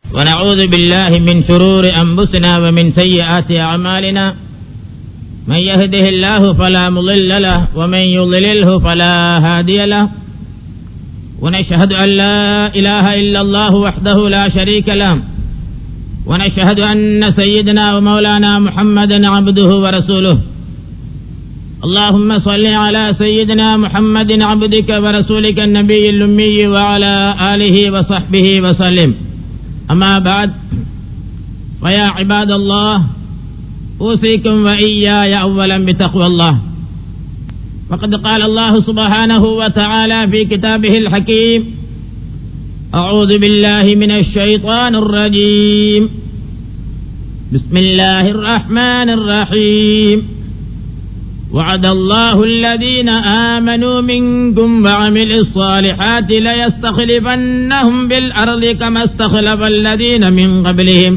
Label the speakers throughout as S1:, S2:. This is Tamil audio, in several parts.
S1: ونعوذ بالله من شرور أنفسنا ومن سيئات أعمالنا من يهده الله فلا مضل له ومن يضلله فلا هادي له ونشهد أن لا إله إلا الله وحده لا شريك له ونشهد أن سيدنا ومولانا محمدا عبده ورسوله اللهم صل على سيدنا محمد عبدك ورسولك النبي الأمي وعلى آله وصحبه وسلم أما بعد فيا عباد الله أوصيكم وإياي أولا بتقوى الله فقد قال الله سبحانه وتعالى في كتابه الحكيم أعوذ بالله من الشيطان الرجيم بسم الله الرحمن الرحيم وعد الله الذين آمنوا منكم وعملوا الصالحات ليستخلفنهم بالأرض كما استخلف الذين من قبلهم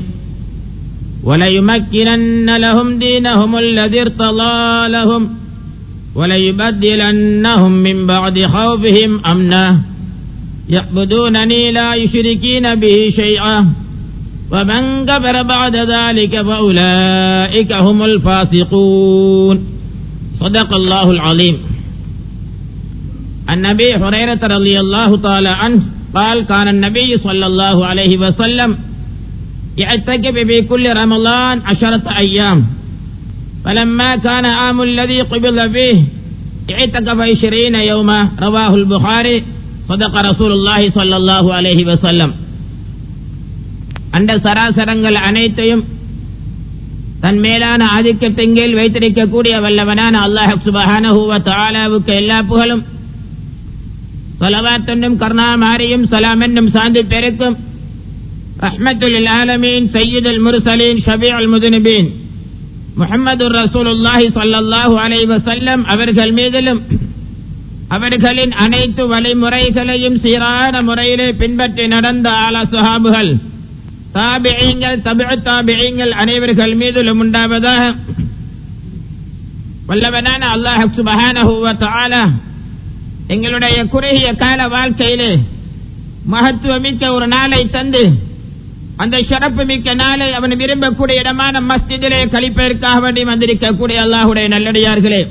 S1: وليمكنن لهم دينهم الذي ارتضى لهم وليبدلنهم من بعد خوفهم أمنا يعبدونني لا يشركين به شيئا ومن كفر بعد ذلك فأولئك هم الفاسقون صدق الله العظيم النبي هريرة رضي الله تعالى عنه قال كان النبي صلى الله عليه وسلم يعتكف في كل رمضان عشرة أيام فلما كان عام الذي قبض فيه اعتكف عشرين يوما رواه البخاري صدق رسول الله صلى الله عليه وسلم அந்த சராசரங்கள் அனைத்தையும் தன் மேலான ஆதிக்கத்தின் வைத்திருக்கக்கூடிய வல்லவனான அல்லாஹ் சுபஹானஹுவ தாலாவுக்கு எல்லா புகழும் சொலவாத்தென்னும் கருணாமாரியும் சலாம் என்னும் சாந்தி பெருக்கும் ரஹ்மத்துல் ஆலமீன் சையீதுல் முர்சலீன் ஷபீ அல் முதுனிபீன் முகமது ரசூலுல்லாஹி சல்லாஹூ அலை வசல்லம் அவர்கள் மீதிலும் அவர்களின் அனைத்து வழிமுறைகளையும் சீரான முறையிலே பின்பற்றி நடந்த ஆலா சுஹாபுகள் தாபியங்கள் தபிழ தாபியங்கள் அனைவர்கள் மீதிலும் உண்டாவதாக வல்லவனான அல்லாஹ் சுபஹானஹுவ தஆலா எங்களுடைய குறுகிய கால வாழ்க்கையிலே மகத்துவமிக்க ஒரு நாளை தந்து அந்த சிறப்பு மிக்க நாளை அவன் விரும்பக்கூடிய இடமான மஸ்ஜிதிலே கழிப்பதற்காக வேண்டி வந்திருக்கக்கூடிய அல்லாஹுடைய நல்லடியார்களே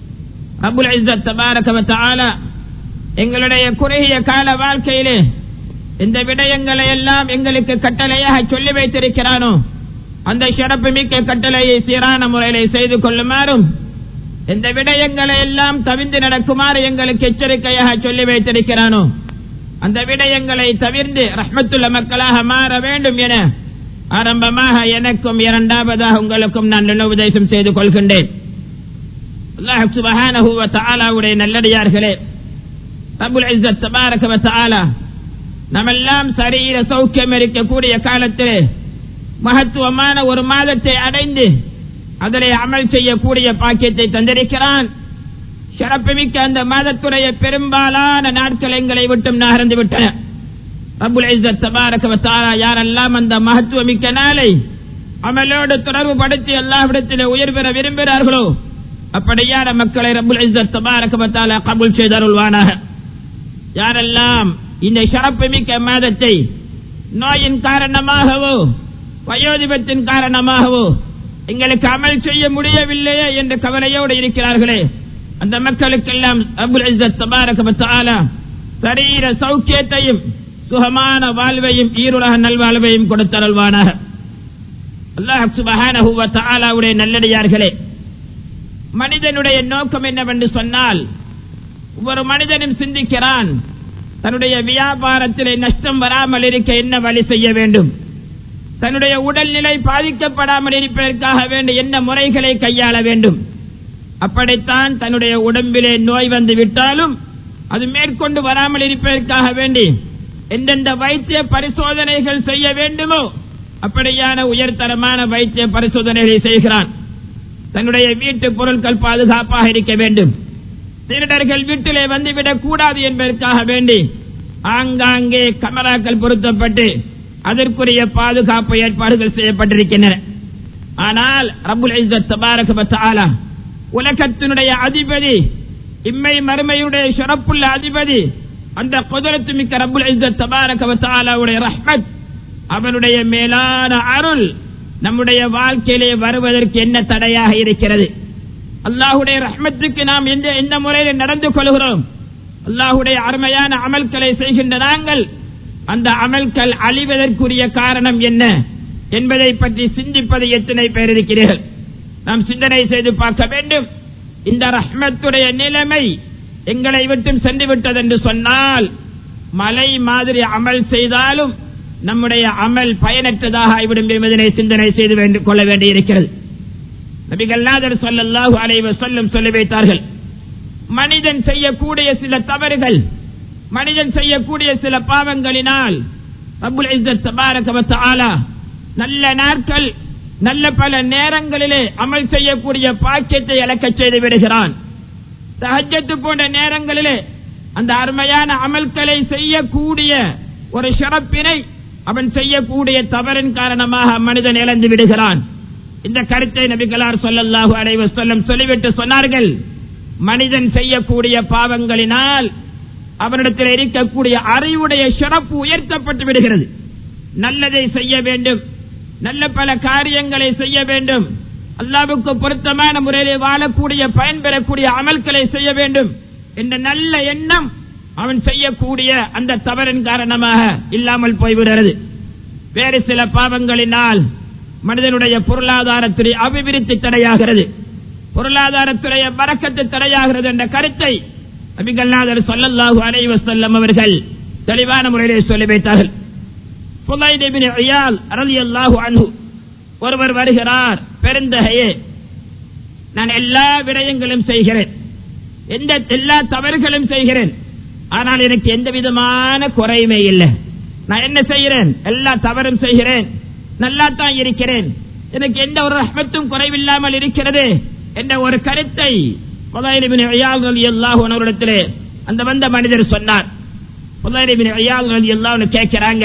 S1: அபுல் இஸ்ஸத் தபாரக தஆலா எங்களுடைய குறுகிய கால வாழ்க்கையிலே இந்த விடயங்களை எல்லாம் எங்களுக்கு கட்டளையாக சொல்லி வைத்திருக்கிறானோ அந்த சிறப்பு மிக்க கட்டளையை சீரான முறையிலே செய்து கொள்ளுமாறும் இந்த விடயங்களை எல்லாம் தவிர்ந்து நடக்குமாறு எங்களுக்கு எச்சரிக்கையாக சொல்லி வைத்திருக்கிறானோ அந்த விடயங்களை தவிர்ந்து ரஹ்மத்துள்ள மக்களாக மாற வேண்டும் என ஆரம்பமாக எனக்கும் இரண்டாவதாக உங்களுக்கும் நான் உபதேசம் செய்து கொள்கின்றேன் அல்லாஹ் சுபஹானஹு வ தஆலாவுடைய நல்லடியார்களே ரப்புல் இஸ்ஸத் தபாரக வ தஆலா நம்மெல்லாம் சரீர சௌக்கியம் இருக்கக்கூடிய காலத்தில் மகத்துவமான ஒரு மாதத்தை அடைந்து அதிலே அமல் செய்யக்கூடிய பாக்கியத்தை தந்திருக்கிறான் சிறப்புமிக்க அந்த மாதத்துடைய பெரும்பாலான நாட்கள் எங்களை விட்டும் நகர்ந்து விட்டன அபுல் தபாரகவத்தாரா யாரெல்லாம் அந்த மகத்துவமிக்க நாளை அமலோடு தொடர்பு படுத்தி எல்லாவிடத்திலே உயர் பெற விரும்புகிறார்களோ அப்படியான மக்களை ரபுல் இஸ்ஸத் தபாரகவத்தாலா கபுல் செய்தருள்வானாக யாரெல்லாம் இந்த சிறப்புமிக்க மாதத்தை நோயின் காரணமாகவோ வயோதிபத்தின் காரணமாகவோ எங்களுக்கு அமல் செய்ய முடியவில்லையே என்ற கவலையோடு இருக்கிறார்களே அந்த மக்களுக்கெல்லாம் அபுல் இஸ்ஸத் தபாரக தஆலா சரீர சௌக்கியத்தையும் சுகமான வாழ்வையும் ஈருலக நல்வாழ்வையும் கொடுத்தருள்வானாக அல்லாஹ் சுபஹானஹு வ தஆலாவுடைய நல்லடியார்களே மனிதனுடைய நோக்கம் என்னவென்று சொன்னால் ஒரு மனிதனும் சிந்திக்கிறான் தன்னுடைய வியாபாரத்திலே நஷ்டம் வராமல் இருக்க என்ன வழி செய்ய வேண்டும் தன்னுடைய உடல்நிலை பாதிக்கப்படாமல் இருப்பதற்காக வேண்டி என்ன முறைகளை கையாள வேண்டும் அப்படித்தான் தன்னுடைய உடம்பிலே நோய் வந்து விட்டாலும் அது மேற்கொண்டு வராமல் இருப்பதற்காக வேண்டி எந்தெந்த வைத்திய பரிசோதனைகள் செய்ய வேண்டுமோ அப்படியான உயர்தரமான வைத்திய பரிசோதனைகளை செய்கிறான் தன்னுடைய வீட்டு பொருட்கள் பாதுகாப்பாக இருக்க வேண்டும் திருடர்கள் வீட்டிலே வந்துவிடக் கூடாது என்பதற்காக வேண்டி ஆங்காங்கே கமராக்கள் பொருத்தப்பட்டு அதற்குரிய பாதுகாப்பு ஏற்பாடுகள் செய்யப்பட்டிருக்கின்றன ஆனால் ரபுல் இஸ்ஸத் தபாரக வ தஆலா உலகத்தினுடைய அதிபதி இம்மை மறுமையுடைய சிறப்புள்ள அதிபதி அந்த குதிரத்து மிக்க ரபுல் இஸ்ஸத் தபாரக வ தஆலாவுடைய ரஹ்மத் அவனுடைய மேலான அருள் நம்முடைய வாழ்க்கையிலே வருவதற்கு என்ன தடையாக இருக்கிறது அல்லாஹுடைய ரஹ்மத்துக்கு நாம் எந்த எந்த முறையில் நடந்து கொள்கிறோம் அல்லாஹுடைய அருமையான அமல்களை செய்கின்ற நாங்கள் அந்த அமல்கள் அழிவதற்குரிய காரணம் என்ன என்பதை பற்றி சிந்திப்பது எத்தனை பேர் இருக்கிறீர்கள் நாம் சிந்தனை செய்து பார்க்க வேண்டும் இந்த ரஹ்மத்துடைய நிலைமை எங்களை விட்டும் சென்று விட்டது என்று சொன்னால் மலை மாதிரி அமல் செய்தாலும் நம்முடைய அமல் பயனற்றதாக ஆகிவிடும் என்பதனை சிந்தனை செய்து வேண்டும் கொள்ள வேண்டியிருக்கிறது நபிகள் நாதர் சொல்லல்லாஹு அலைவ சொல்லும் சொல்லி வைத்தார்கள் மனிதன் செய்யக்கூடிய சில தவறுகள் மனிதன் செய்யக்கூடிய சில பாவங்களினால் ரப்புல் இஸ்ஸத் தபாரக வ தஆலா நல்ல நாட்கள் நல்ல பல நேரங்களிலே அமல் செய்யக்கூடிய பாக்கியத்தை இழக்கச் செய்து விடுகிறான் தஹஜ்ஜத்து போன்ற நேரங்களிலே அந்த அருமையான அமல்களை செய்யக்கூடிய ஒரு சிறப்பினை அவன் செய்யக்கூடிய தவறின் காரணமாக மனிதன் இழந்து விடுகிறான் இந்த கருத்தை நபிகளார் சொல்லல்லாஹு அலைஹி வஸல்லம் சொல்லிவிட்டு சொன்னார்கள் மனிதன் செய்யக்கூடிய பாவங்களினால் அவனிடத்தில் இருக்கக்கூடிய அறிவுடைய சிறப்பு உயர்த்தப்பட்டு விடுகிறது நல்லதை செய்ய வேண்டும் நல்ல பல காரியங்களை செய்ய வேண்டும் அல்லாவுக்கு பொருத்தமான முறையிலே வாழக்கூடிய பயன்பெறக்கூடிய அமல்களை செய்ய வேண்டும் என்ற நல்ல எண்ணம் அவன் செய்யக்கூடிய அந்த தவறின் காரணமாக இல்லாமல் போய்விடுகிறது வேறு சில பாவங்களினால் மனிதனுடைய பொருளாதாரத்துறை அபிவிருத்தி தடையாகிறது பொருளாதாரத்துடைய வரக்கத்து தடையாகிறது என்ற கருத்தை அபிகல்நாதர் சொல்லல்லாஹு அலைஹி வஸல்லம் அவர்கள் தெளிவான முறையிலே சொல்லி வைத்தார்கள் புதைத் இப்னு இயால் ரலியல்லாஹு அன்ஹு ஒருவர் வருகிறார் பெருந்தகையே நான் எல்லா விடயங்களும் செய்கிறேன் எந்த எல்லா தவறுகளும் செய்கிறேன் ஆனால் எனக்கு எந்த விதமான குறையுமே இல்லை நான் என்ன செய்கிறேன் எல்லா தவறும் செய்கிறேன் நல்லா தான் இருக்கிறேன் எனக்கு எந்த ஒரு ரஹ்மத்தும் குறைவில்லாமல் இருக்கிறது என்ற ஒரு கருத்தை புதையிலிபின் ஐயால் அலி அல்லாஹ் அவரிடத்திலே அந்த வந்த மனிதர் சொன்னார் புதையிலிபின் ஐயால் அலி அல்லாஹ் கேட்கிறாங்க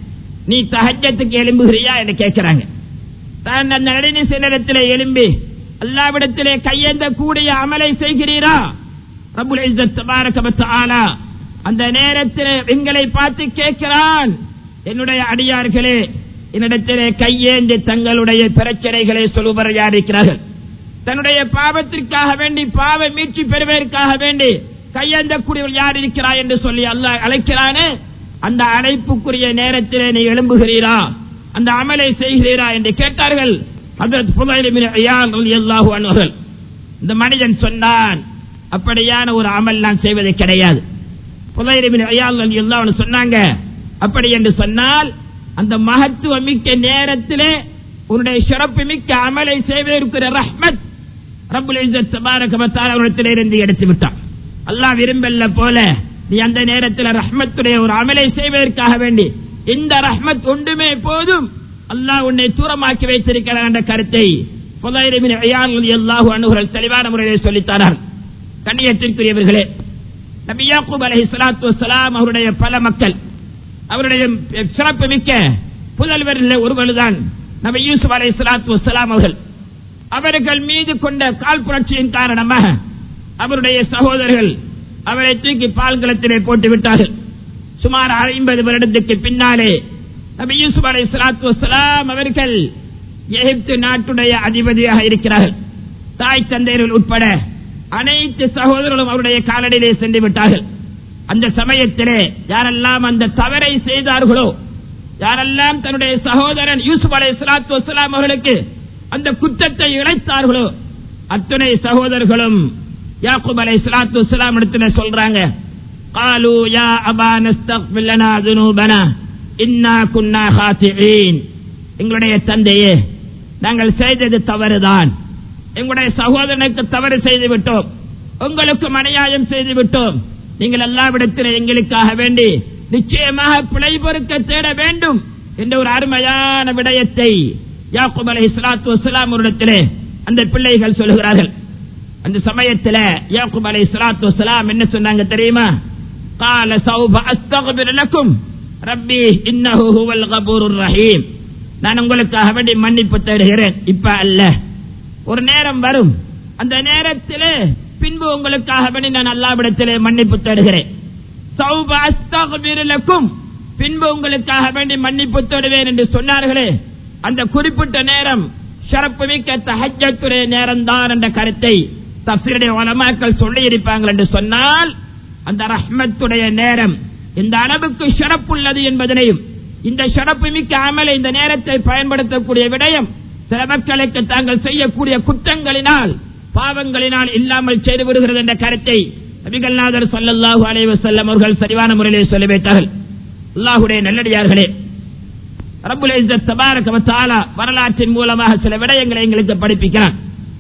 S1: நீ தஹஜத்துக்கு எலும்புகிறியா என்று கேட்கிறாங்க தான் அந்த நடுநிசை நேரத்திலே எலும்பி அல்லாவிடத்திலே கையேந்த கூடிய அமலை செய்கிறீரா ரபுல் இஸ்ஸத் தபாரக வ தஆலா அந்த நேரத்தில் எங்களை பார்த்து கேட்கிறான் என்னுடைய அடியார்களே என்னிடத்திலே கையேந்தி தங்களுடைய பிரச்சனைகளை சொல்லுவர் யார் இருக்கிறார்கள் தன்னுடைய பாவத்திற்காக வேண்டி பாவ மீட்சி பெறுவதற்காக வேண்டி கையேந்தக்கூடியவர் யார் இருக்கிறார் என்று சொல்லி அல்லாஹ் அழைக்கிறானே அந்த அழைப்புக்குரிய நேரத்திலே நீ எழும்புகிறீரா அந்த அமலை செய்கிறீரா என்று கேட்டார்கள் ஹஜரத் ஃபுதைல் இப்னு இயான் ரலியல்லாஹு அன்ஹு இந்த மனிதன் சொன்னான் அப்படியான ஒரு அமல் நான் செய்வது கிடையாது ஃபுதைல் இப்னு இயான் ரலியல்லாஹு அன்ஹு சொன்னாங்க அப்படி என்று சொன்னால் அந்த மகத்துவ மிக்க நேரத்திலே உன்னுடைய சிறப்பு மிக்க அமலை செய்வதற்கிற ரஹ்மத் ரப்புல் இஸ்ஸத் தபாரக வ தஆலா உன்னிடத்திலே இருந்து எடுத்து விட்டான் அல்லாஹ் விரும்பல்ல போல நீ அந்த நேரத்தில் ரஹ்மத்துடைய ஒரு அமலை செய்வதற்காக வேண்டி இந்த ரஹ்மத் ஒன்றுமே போதும் அல்லாஹ் உன்னை தூரமாக்கி வைத்திருக்கிறான் என்ற கருத்தை புதைரிபின் அல்லாஹு அணுகுகள் தெளிவான முறையில் சொல்லித்தாரார் கண்ணியத்திற்குரியவர்களே நபி யாக்கூப் அலஹி சலாத்து வசலாம் அவருடைய பல மக்கள் அவருடைய சிறப்பு மிக்க புதல்வரில் ஒருவர்தான் நபி யூசுப் அலை சலாத்து வசலாம் அவர்கள் அவர்கள் மீது கொண்ட கால் புரட்சியின் காரணமாக அவருடைய சகோதரர்கள் அவரை தூக்கி பால்களத்திலே போட்டு விட்டார்கள் சுமார் ஐம்பது வருடத்துக்கு பின்னாலே நபி யூசுப் அலை சலாத்து வசலாம் அவர்கள் எகிப்து நாட்டுடைய அதிபதியாக இருக்கிறார்கள் தாய் தந்தையர்கள் உட்பட அனைத்து சகோதரர்களும் அவருடைய காலடியிலே சென்று விட்டார்கள் அந்த சமயத்திலே யாரெல்லாம் அந்த தவறை செய்தார்களோ யாரெல்லாம் தன்னுடைய சகோதரன் யூசுப் அலை சலாத்து வசலாம் அவர்களுக்கு அந்த குற்றத்தை இழைத்தார்களோ அத்துணை சகோதரர்களும் யாக்கூப் அலை சலாத்து வசலாம் இடத்துல சொல்றாங்க قالوا يا أبانا استغفر لنا ذنوبنا إنا كنا خاطئين எங்களுடைய தந்தையே நாங்கள் செய்தது தவறுதான் எங்களுடைய சகோதரனுக்கு தவறு செய்து விட்டோம் உங்களுக்கு அநியாயம் செய்து விட்டோம் நீங்கள் எல்லாவிடத்திலும் எங்களுக்காக வேண்டி நிச்சயமாக பிழை பொறுக்க தேட வேண்டும் என்ற ஒரு அருமையான விடயத்தை யாக்கூப் அலை சலாத்து வசலாம் இடத்திலே அந்த பிள்ளைகள் சொல்லுகிறார்கள் அந்த சமயத்தில் யாக்கூப் அலை சலாத்து வசலாம் என்ன சொன்னாங்க தெரியுமா قال سوف استغفر لكم ربي انه هو الغفور الرحيم நான் உங்களுக்காக வேண்டி மன்னிப்பு தருகிறேன் இப்ப அல்ல ஒரு நேரம் வரும் அந்த நேரத்திலே பின்பு உங்களுக்காக வேண்டி நான் அல்லாவிடத்திலே மன்னிப்பு தருகிறேன் சௌப அஸ்தக்பிரு லக்கும் பின்பு உங்களுக்காக வேண்டி மன்னிப்பு தருவேன் என்று சொன்னார்களே அந்த குறிப்பிட்ட நேரம் சிறப்பு மிக்க தஹஜத்துடைய நேரம் தான் என்ற கருத்தை தப்சீருடைய உலமாக்கள் சொல்லி இருப்பார்கள் என்று சொன்னால் அந்த ரஹ்மத்துடைய நேரம் இந்த அளவுக்கு சிறப்புள்ளது என்பதனையும் இந்த சிறப்பு மிக்க அமலை இந்த நேரத்தை பயன்படுத்தக்கூடிய விடயம் சில மக்களுக்கு தாங்கள் செய்யக்கூடிய குற்றங்களினால் பாவங்களினால் இல்லாமல் செய்து விடுகிறது என்ற கருத்தை நபிகள்நாதர் ஸல்லல்லாஹு அலைஹி வஸல்லம் அவர்கள் சரிவான முறையிலே சொல்லி வைத்தார்கள் அல்லாஹ்வுடைய நல்லடியார்களே ரப்புல் இஸ்ஸத் தபாரக வ தஆலா வரலாற்றின் மூலமாக சில விடயங்களை எங்களுக்கு படிப்பிக்கிறான்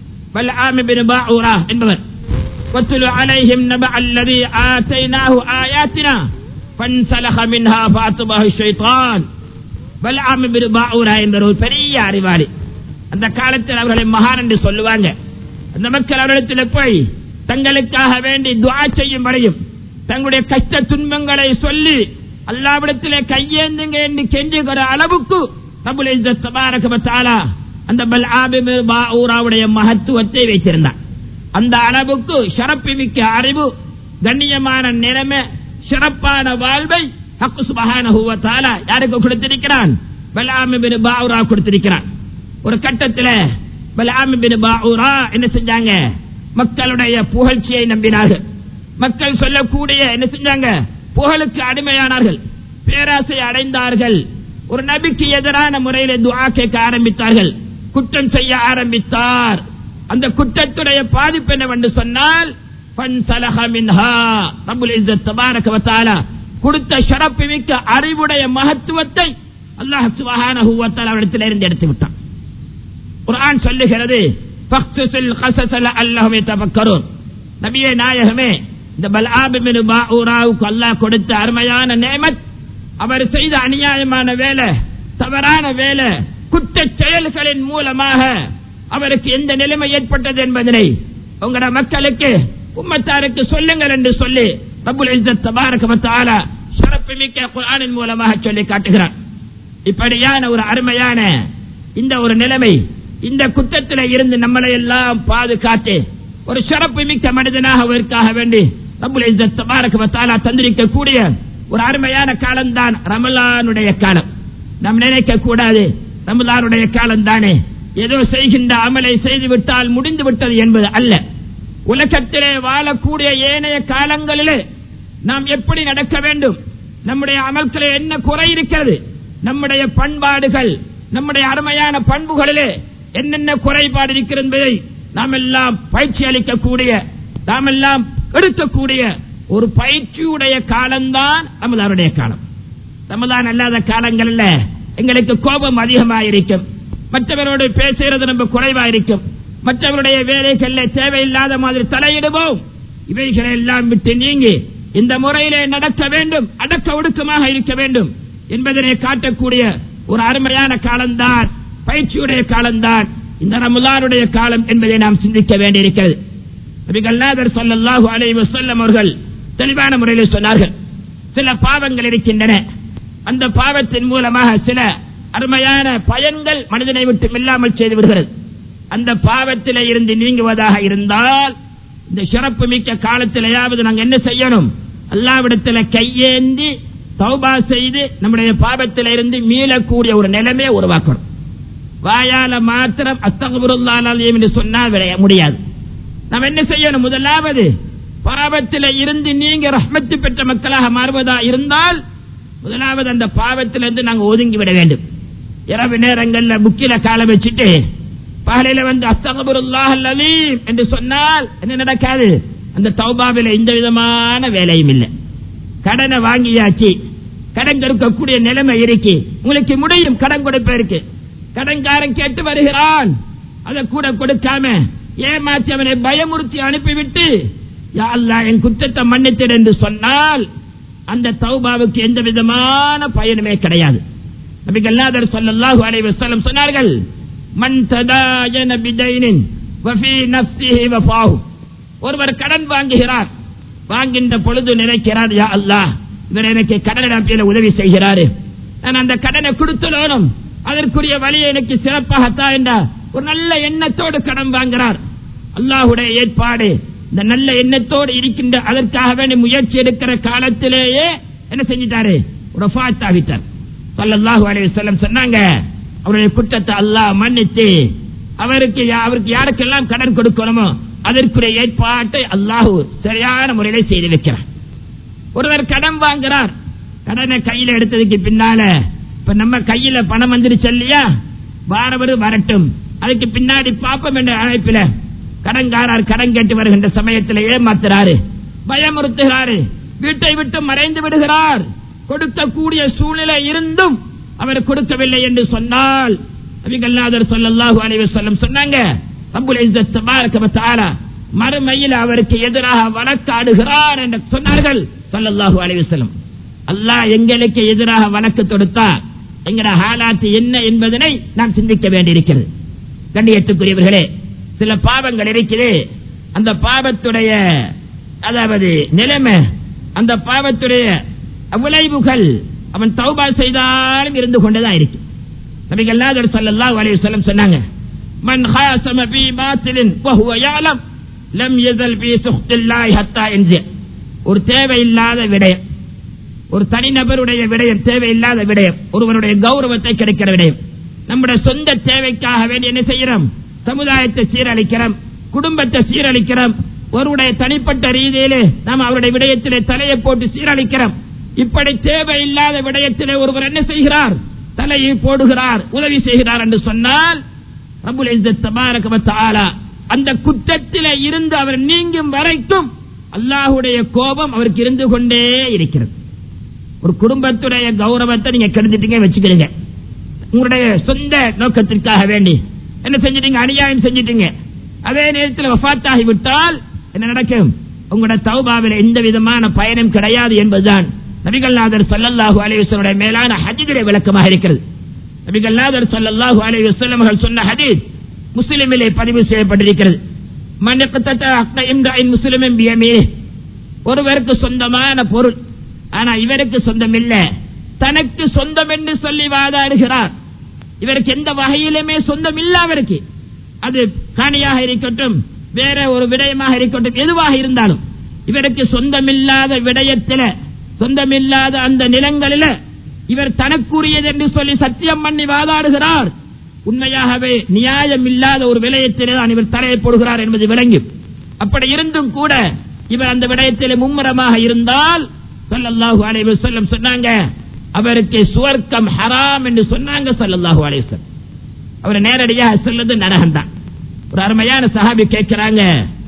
S1: பல்ஆம் பின் பாஊரா என்பவர் واتل عليهم نبأ الذي آتيناه آياتنا فانسلخ منها فأتبعه الشيطان பல்ஆம் பின் பாஊரா என்ற ஒரு பெரிய அறிவாளி அந்த காலத்தில் அவர்களை மகான் என்று சொல்லுவாங்க அந்த மக்கள் அவரிடத்தில் போய் தங்களுக்காக வேண்டி துஆ செய்யும் வரையும் தங்களுடைய கஷ்ட துன்பங்களை சொல்லி அல்லாவிடத்திலே கையேந்துங்க என்று கெஞ்சுகிற அளவுக்கு ரபுல் இஸ்ஸத் தபாரக வ தஆலா அந்த பல்ஆபிம் பாஊராவுடைய மகத்துவத்தை வைத்திருந்தார் அந்த அளவுக்கு சிறப்பு மிக்க அறிவு கண்ணியமான நிலைமை சிறப்பான வாழ்வை ஹக்கு சுபஹானஹு வ தஆலா யாருக்கு கொடுத்திருக்கிறான் பல்ஆம் பின் பாஊரா கொடுத்திருக்கிறான் ஒரு கட்டத்தில் பல்ஆம் பின் பாஊரா என்ன செஞ்சாங்க மக்களுடைய புகழ்ச்சியை நம்பினார்கள் மக்கள் சொல்லக்கூடிய என்ன செஞ்சாங்க புகழுக்கு அடிமையானார்கள் பேராசை அடைந்தார்கள் ஒரு நபிக்கு எதிரான முறையில் துஆ கேட்க ஆரம்பித்தார்கள் குற்றம் செய்ய ஆரம்பித்தார் அந்த குற்றத்துடைய பாதிப்பு என்னவென்று சொன்னால் ஃபன்சலஹ மின்ஹா ரப்புல் இஸ்ஸத் தபாரக வ தஆலா கொடுத்த ஷரப்பு மிக்க அறிவுடைய மகத்துவத்தை அல்லாஹ் சுப்ஹானஹு வ தஆலா இடத்தில் இருந்து எடுத்து விட்டான் குர்ஆன் சொல்லுகிறது ஃபக்ஸில் கஸஸ லஅல்லஹும் யதஃபக்கரூன் நபியே நாயகமே இந்த பல்ஆப் பின் பாஊராவுக்கு அல்லாஹ் கொடுத்த அருமையான நேமத் அவர் செய்த அநியாயமான வேலை தவறான வேலை குற்ற செயல்களின் மூலமாக அவருக்கு எந்த நிலைமை ஏற்பட்டது என்பதனை உங்களோட மக்களுக்கு உம்மத்தாருக்கு சொல்லுங்கள் என்று சொல்லி ரப்புல் இஸ்ஸத் தபாரக வ தஆலா சிறப்பு மிக்க குர்ஆனின் மூலமாக சொல்லி காட்டுகிறான் இப்படியான ஒரு அருமையான இந்த ஒரு நிலைமை இந்த குற்றத்தில் இருந்து நம்மளை எல்லாம் பாதுகாத்து ஒரு சிறப்பு மிக்க மனிதனாக அவருக்காக வேண்டி ரப்புல் இஸ்ஸத் தபாரக வ தஆலா தந்திருக்கக்கூடிய ஒரு அருமையான காலம்தான் ரமலானுடைய காலம் நாம் நினைக்க கூடாது ரமலானுடைய காலம் தானே ஏதோ செய்கின்ற அமலை செய்து விட்டால் முடிந்து விட்டது என்பது அல்ல உலகத்திலே வாழக்கூடிய ஏனைய காலங்களிலே நாம் எப்படி நடக்க வேண்டும் நம்முடைய அமல்களே என்ன குறை இருக்கிறது நம்முடைய பண்பாடுகள் நம்முடைய அருமையான பண்புகளிலே என்னென்ன குறைபாடு இருக்கிறது என்பதை நாம் எல்லாம் பயிற்சி அளிக்கக்கூடிய நாம் எல்லாம் எடுக்கக்கூடிய ஒரு பயிற்சியுடைய காலம்தான் ரமலானுடைய காலம் ரமலான் அல்லாத காலங்கள்ல எங்களுக்கு கோபம் அதிகமாயிருக்கும் மற்றவரோடு பேசுகிறது நம்ம குறைவாயிருக்கும் மற்றவருடைய வேலைகள்ல தேவையில்லாத மாதிரி தலையிடுவோம் இவைகளை எல்லாம் விட்டு நீங்கி இந்த முறையிலே நடக்க வேண்டும் அடக்க ஒடுக்கமாக இருக்க வேண்டும் என்பதனை காட்டக்கூடிய ஒரு அருமையான காலம்தான் பயிற்சியுடைய காலம்தான் இந்த ரமுலானுடைய காலம் என்பதை நாம் சிந்திக்க வேண்டியிருக்கிறது நபிகள்நாதர் ஸல்லல்லாஹு அலைஹி வஸல்லம் அவர்கள் தெளிவான முறையில் சொன்னார்கள் சில பாவங்கள் இருக்கின்றன அந்த பாவத்தின் மூலமாக சில அருமையான பயன்கள் மனிதனை விட்டு இல்லாமல் செய்து விடுகிறது அந்த பாவத்திலே இருந்து நீங்குவதாக இருந்தால் இந்த சிறப்பு மிக்க காலத்திலேயாவது நாங்கள் என்ன செய்யணும் அல்லாவிடத்தில் கையேந்தி தௌபா செய்து நம்முடைய பாவத்தில இருந்து மீளக்கூடிய ஒரு நிலைமையை உருவாக்கணும் வாயால மாத்திரம் அத்தகுருல்லாலையும் என்று சொன்னால் விளைய முடியாது நாம் என்ன செய்யணும் முதலாவது பாவத்தில இருந்து நீங்க ரஹ்மத்து பெற்ற மக்களாக மாறுவதா இருந்தால் முதலாவது அந்த பாவத்திலிருந்து நாங்கள் ஒதுங்கி விட வேண்டும் இரவு நேரங்கள்ல புக்கில கால வச்சுட்டு பகலில வந்து அஸ்தகபுருல்லாஹ் அலீம் என்று சொன்னால் என்ன நடக்காது அந்த தௌபாவில எந்த விதமான வேலையும் இல்லை கடனை வாங்கியாச்சு கடன் கொடுக்கக்கூடிய நிலைமை இருக்கு உங்களுக்கு முடியும் கடன் கொடுப்பதற்கு கடன்காரன் கேட்டு வருகிறான் அதை கூட கொடுக்காம ஏமாற்றி அவனை பயமுறுத்தி அனுப்பிவிட்டு யா அல்லாஹ் என் குற்றத்தை மன்னித்திடு என்று சொன்னால் அந்த தௌபாவுக்கு எந்த விதமான பயனுமே கிடையாது நபிகள்நாதர் ஸல்லல்லாஹு அலைஹி வஸல்லம் சொன்னார்கள் மன் ததாயன பிதைனின் வஃபி நஃப்ஸிஹி வஃபாஹு ஒருவர் கடன் வாங்குகிறார் வாங்கின்ற பொழுது நினைக்கிறார் யா அல்லாஹ் இவர் எனக்கு கடன் அனுப்பிய உதவி செய்கிறாரு நான் அந்த கடனை கொடுத்துடணும் அதற்குரிய வழியை எனக்கு சிறப்பாகத்தான் என்ற ஒரு நல்ல எண்ணத்தோடு கடன் வாங்குகிறார் அல்லாஹுடைய ஏற்பாடு இந்த நல்ல எண்ணத்தோடு இருக்கின்ற அதற்காக வேண்டி முயற்சி எடுக்கிற காலத்திலேயே என்ன செஞ்சிட்டாரு ரஃபாத் ஆகிட்டார் ஸல்லல்லாஹு அலைஹி வஸல்லம் சொன்னாங்க அவருடைய குற்றத்தை அல்லாஹ் மன்னித்து அவருக்கு யா- அவருக்கு யாருக்கெல்லாம் கடன் கொடுக்கணுமோ அதற்குரிய ஏற்பாட்டை அல்லாஹ் சரியான முறையில செய்து வைக்கிறார் ஒருவர் கடன் வாங்குறார் கடனை கையில எடுத்ததுக்கு பின்னால இப்ப நம்ம கையில பணம் வந்துருச்சு இல்லையா வாரவர் வரட்டும் அதுக்கு பின்னாடி பாப்பம் என்ற அழைப்பில கடன்காரர் கடன் கேட்டு வருகின்ற சமயத்தில் ஏமாத்துறாரு பயமுறுத்துகிறாரு வீட்டை விட்டு மறைந்து விடுகிறார் கொடுக்கக்கூடிய சூழ்நிலை இருந்தும் அவர் கொடுக்கவில்லை என்று சொன்னால் நபிகள்நாதர் ஸல்லல்லாஹு அலைஹி வஸல்லம் சொன்னாங்க ரப்புல் இஸ்ஸத் தபாரக வ தஆலா மறுமையில் அவருக்கு எதிராக வழக்காடுகிறார் என்று சொன்னார்கள் ஸல்லல்லாஹு அலைஹி வஸல்லம் அல்லாஹ் எங்களுக்கு எதிராக வழக்கு தொடுத்தா எங்கட ஹாலாத்து என்ன என்பதனை நாம் சிந்திக்க வேண்டியிருக்கிறது கண்ணியத்துக்குரியவர்களே சில பாவங்கள் இருக்குது அந்த பாவத்துடைய அதாவது நிலைமை அந்த பாவத்துடைய விளைவுகள் அவன் தௌபா செய்தாலும் இருந்து கொண்டுதான் இருக்கு நபிகள் நாதர் ஸல்லல்லாஹு அலைஹி வஸல்லம் சொன்னாங்க மன் ஹாசம பி பாத்திலின் வஹுவ யஅலம் லம் யஸல் பி சுஹ்தில்லாஹி ஹத்தா யன்சி ஒரு தேவையில்லாத விடயம் ஒரு தனிநபருடைய விடயம் தேவையில்லாத விடயம் ஒருவனுடைய கௌரவத்தை கிடைக்கிற விடயம் நம்முடைய சொந்த தேவைக்காக வேண்டி என்ன செய்கிறோம் சமுதாயத்தை சீரழிக்கிறோம் குடும்பத்தை சீரழிக்கிறோம் ஒருவருடைய தனிப்பட்ட ரீதியிலே நாம் அவருடைய விடயத்திலே தலையை போட்டு சீரழிக்கிறோம் இப்படி தேவையில்லாத விடயத்திலே ஒருவர் என்ன செய்கிறார் தலையை போடுகிறார் உதவி செய்கிறார் என்று சொன்னால் ரபுல் இஸ்ஸத் தபாரக வ தஆலா அந்த குற்றத்திலே இருந்து அவர் நீங்கும் வரைக்கும் அல்லாஹ்வுடைய கோபம் அவருக்கு இருந்து கொண்டே இருக்கிறது ஒரு குடும்பத்துடைய கௌரவத்தை நீங்க கெடுத்துட்டீங்க வச்சுக்கிறீங்க உங்களுடைய சொந்த நோக்கத்திற்காக வேண்டி என்ன செஞ்சிட்டீங்க அநியாயம் செஞ்சிட்டீங்க அதே நேரத்தில் வஃபாத்தாகி விட்டால் என்ன நடக்கும் உங்களோட தௌபாவில் எந்த விதமான பயனும் கிடையாது என்பதுதான் நபிகள்நாதர் ஸல்லல்லாஹு அலைஹி வஸல்லம் மேலான ஹஜ்ஜிலே விளக்கமாக இருக்கிறது நபிகள்நாதர் ஸல்லல்லாஹு அலைஹி வஸல்லம் அவர்கள் சொன்ன ஹதீஸ் முஸ்லிமிலே பதிவு செய்யப்பட்டிருக்கிறது மன் இக்தத ஹக்க இம்ரஇன் முஸ்லிமின் பியமீனிஹி ஒருவருக்கு சொந்தமான பொருள் ஆனா இவருக்கு சொந்தம் இல்ல தனக்கு சொந்தம் என்று சொல்லி வாதாடுகிறார் இவருக்கு எந்த வகையிலுமே சொந்தம் இல்ல அவருக்கு அது காணியாக இருக்கட்டும் வேற ஒரு விடயமாக இருக்கட்டும் எதுவாக இருந்தாலும் இவருக்கு சொந்தமில்லாத விடயத்தில சொந்தமில்லாத அந்த நிலங்களில இவர் தனக்குரியது என்று சொல்லி சத்தியம் பண்ணி வாதாடுகிறார் உண்மையாகவே நியாயம் இல்லாத ஒரு விடயத்திலே தான் இவர் தலையை போடுகிறார் என்பது விளங்கி அப்படி இருந்தும் கூட இவர் அந்த விடயத்திலே மும்முரமாக இருந்தால் ஸல்லல்லாஹு அலைஹி வஸல்லம் சொன்னாங்க அவருக்கு சுவர்க்கம் ஹராம் என்று சொன்னாங்க ஸல்லல்லாஹு அலைஹி வஸல்லம் அவர் நேரடியாக சொல்றது நரகம் தான் ஒரு அருமையான சஹாபி கேட்கிறாங்க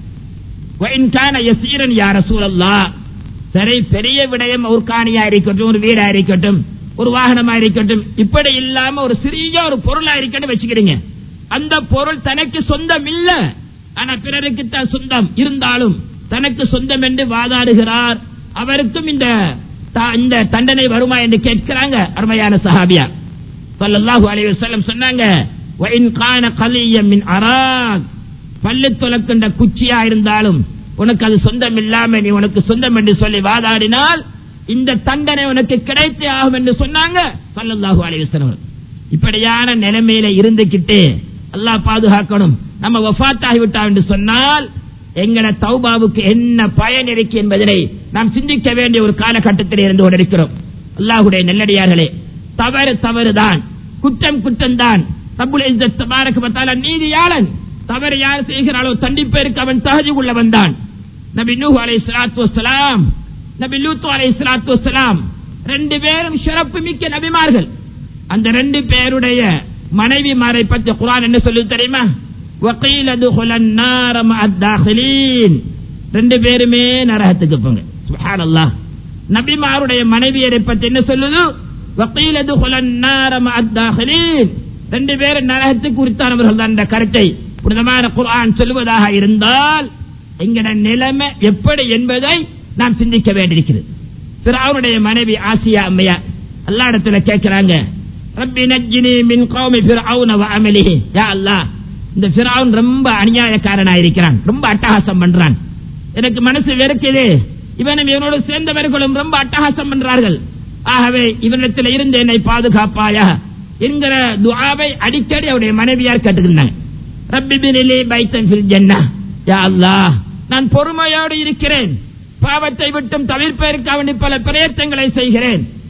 S1: وَإِنْ كَانَ يَسِيرًا يَا رَسُولَ اللَّهِ சரி பெரிய விடயம் ஒரு காணியா இருக்கட்டும் ஒரு வீடா இருக்கட்டும் ஒரு வாகனமா இருக்கட்டும் இப்படி இல்லாம ஒரு சிறிய ஒரு பொருளா இருக்கட்டும் வச்சுக்கிறீங்க அந்த பொருள் தனக்கு சொந்தம் இல்ல ஆனா பிறருக்கு தான் சொந்தம் இருந்தாலும் தனக்கு சொந்தம் என்று வாதாடுகிறார் அவருக்கும் இந்த த- இந்த தண்டனை வருமா என்று கேட்கிறாங்க அருமையான சஹாபியா ஸல்லல்லாஹு அலைஹி வஸல்லம் சொன்னாங்க وَإِنْ كَانَ قَلِيًّا مِنْ أَرَاكَ பல்லு துலக்கின்ற குச்சியா இருந்தாலும் உனக்கு அது சொந்தம் இல்லாம நீ உனக்கு சொந்தம் என்று சொல்லி வாதாடினால் இந்த தண்டனை உனக்கு கிடைத்தே ஆகும் என்று சொன்னாங்க ஸல்லல்லாஹு அலைஹி வஸல்லம் இப்படியான நிலைமையில இருந்துகிட்டு அல்லாஹ் பாதுகாக்கணும் நம்ம வஃபாத் ஆகிவிட்டா என்று சொன்னால் எங்கட தௌபாவுக்கு என்ன பயன் இருக்கு என்பதனை நாம் சிந்திக்க வேண்டிய ஒரு காலகட்டத்தில் இருந்து கொண்டிருக்கிறோம் அல்லாஹுடைய நல்லடியார்களே தவறு தவறுதான் குற்றம் குற்றம்தான் ரப்புல் இஸ்ஸத் தபாரக வ தஆலா நீதியாளன் தவறு யார் செய்கிறாளோ தண்டிப்பேருக்கு அவன் தகுதி உள்ளவன் தான் நபி நூஹ் அலைஹிஸ்ஸலாத்து வஸ்ஸலாம் நபி லூத் அலைஹிஸ்ஸலாத்து வஸ்ஸலாம் ரெண்டு பேரும் சிறப்பு மிக்க நபிமார்கள் அந்த ரெண்டு பேருடைய மனைவிமாரை பற்றி குர்ஆன் என்ன சொல்லுது தெரியுமா வகீல துஹுலன் நார மஅத் தாஹிலீன் ரெண்டு பேருமே நரகத்துக்கு போங்க சுப்ஹானல்லாஹ் நபிமாருடைய மனைவியரை பற்றி என்ன சொல்லுது வகீல துஹுலன் நார மஅத் தாஹிலீன் ரெண்டு பேரும் நரகத்துக்கு உரித்தானவர்கள் தான் இந்த கருத்தை புனிதமான குர்ஆன் சொல்லுவதாக இருந்தால் எங்கட நிலைமை எப்படி என்பதை நாம் சிந்திக்க வேண்டியிருக்கிறது பிறவுடைய மனைவி ஆசியா அம்மையா அல்லா இடத்துல கேட்கிறாங்க ரப்பி நஜ்ஜினி மின் கௌமி ஃபிர்அவுன வ அமலிஹி யா அல்லாஹ் இந்த ஃபிர்அவுன் ரொம்ப அநியாயக்காரனா இருக்கிறான் ரொம்ப அட்டகாசம் பண்றான் எனக்கு மனசு வெறுக்குது இவனும் இவனோடு சேர்ந்தவர்களும் ரொம்ப அட்டகாசம் பண்றார்கள் ஆகவே இவனிடத்தில் இருந்து என்னை பாதுகாப்பாயா என்கிற துஆவை அடிக்கடி அவருடைய மனைவியார் கேட்டுக்கிட்டாங்க ரப்பி பினிலி பைத்தன் ஃபில் ஜன்னah யா அல்லாஹ் நான் பொறுமையோடு இருக்கிறேன் பாவத்தை விட்டும் தவிர்ப்பதற்கு அவனி பல பிரயத்தங்களை செய்கிறேன்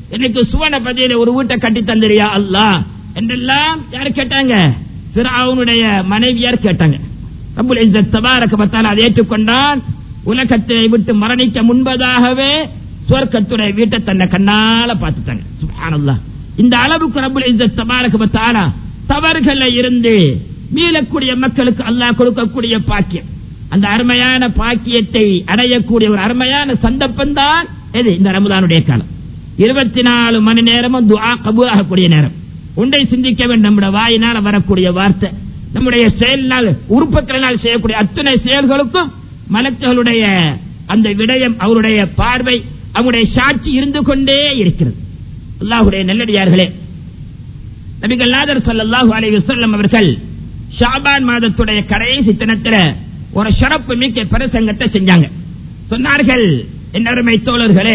S1: எனக்கு சுவன பதியில ஒரு வீட்டை கட்டி தந்திரியா அல்லாஹ் என்றெல்லாம் யார் கேட்டாங்க பிறவுனுடைய மனைவியார் கேட்டாங்க ரப்புல் இஸ்ஸத் தபாரக வத்தால அதை ஏற்றுக்கொண்டான் உலகத்தை விட்டு மரணிக்க முன்பதாகவே சுவர்க்கத்துடைய வீட்டை தன்னை கண்ணால பார்த்துட்டாங்க சுப்ஹானல்லாஹ் இந்த அளவுக்கு ரப்புல் இஸ்ஸத் தபாரக வத்தால தவறுகள்ல இருந்து மீளக்கூடிய மக்களுக்கு அல்லாஹ் கொடுக்கக்கூடிய பாக்கியம் அந்த அருமையான பாக்கியத்தை அடையக்கூடிய ஒரு அருமையான சந்தர்ப்பம் தான் எது இந்த ரமதானுடைய காலம் இருபத்தி நாலு மணி நேரமும் துஆ கபூல் ஆகக்கூடிய நேரம் ஒன்றை சிந்திக்க வேண்டும் நம்முடைய வாயினால் வரக்கூடிய வார்த்தை நம்முடைய செயலினால் உறுப்புகளினால் செய்யக்கூடிய அத்தனை செயல்களுக்கும் மலக்குகளுடைய அந்த விடயம் அவருடைய பார்வை அவருடைய சாட்சி இருந்து கொண்டே இருக்கிறது அல்லாஹுடைய நல்லடியார்களே நபிகள் நாதர் ஸல்லல்லாஹு அலைஹி வஸல்லம் அவர்கள் ஷாபான் மாதத்துடைய கடைசி தினத்தில் ஒரு சிறப்பு மிக்க பிரசங்கத்தை செஞ்சாங்க சொன்னார்கள் என் அருமை தோழர்களே